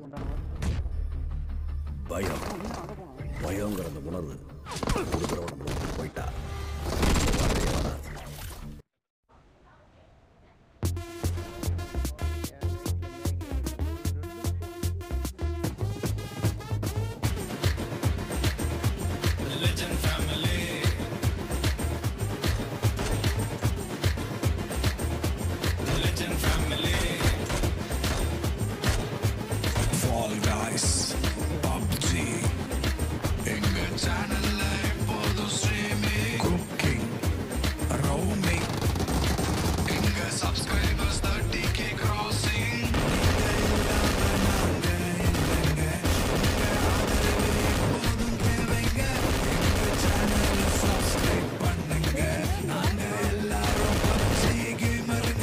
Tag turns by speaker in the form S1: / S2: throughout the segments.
S1: பயம் பயங்கிற அந்த உணர்வு கொடுக்குற உடம்புல போயிட்டா வரவே வராது
S2: Fall Guys, PUBG, எங்க சேனல்ல எப்போதும் streaming, cooking, roaming, எங்க subscribers 30k crossing. Subscribe பண்ணுங்க நாங்க எல்லாரும் PUBG gamerங்க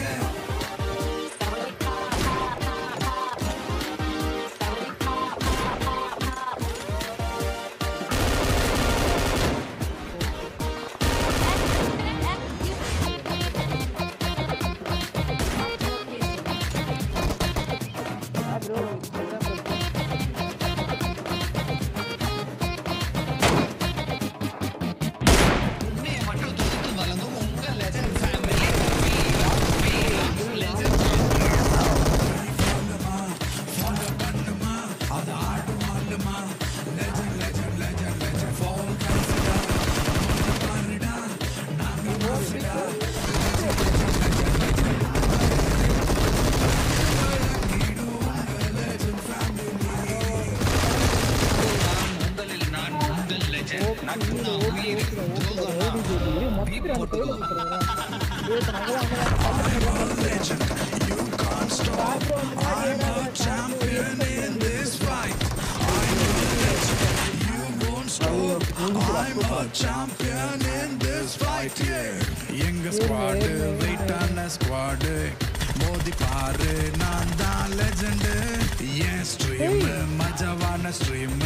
S2: champion in this fight. I'm a legend. You won't stop. I'm a champion in this fight. Yeah. எங்க ஸ்குவாடு வெயிட்டான ஸ்குவாடு மோதி பாரு நான் தான் லெஜெண்ட் என் ஸ்ட்ரீம் மஜாவான ஸ்ட்ரீம்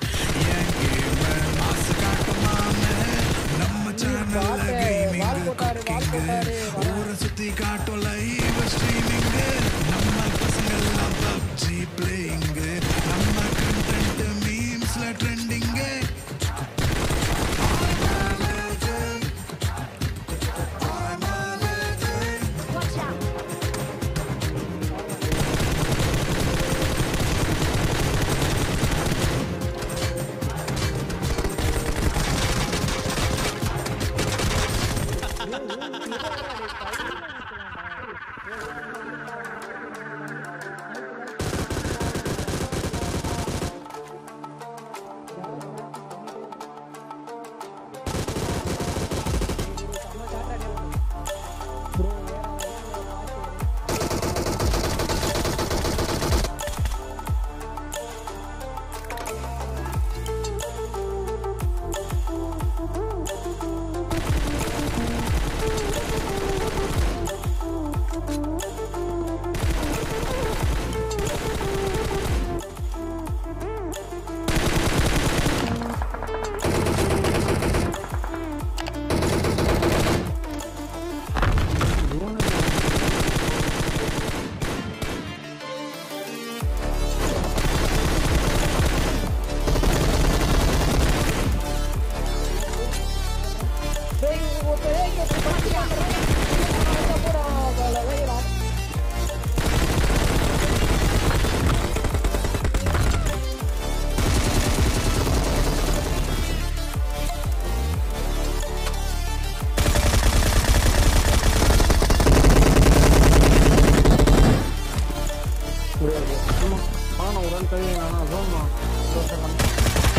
S2: என் கேம் மாசு காட்டுமான்னு நம்ம சேனல்ல கேமிங் குக்கிங் ஊரை சுத்தி காட்டும் லைவ் ஸ்ட்ரீமிங் நம்ம பசங்கெல்லாம் பப்ஜி பிளேயிங் நம்ம கண்டென்ட் மீம்ஸ்ல ட்ரெண்டிங்
S3: ஆனா ஒரு ஆள் கை வேணாம் அதான்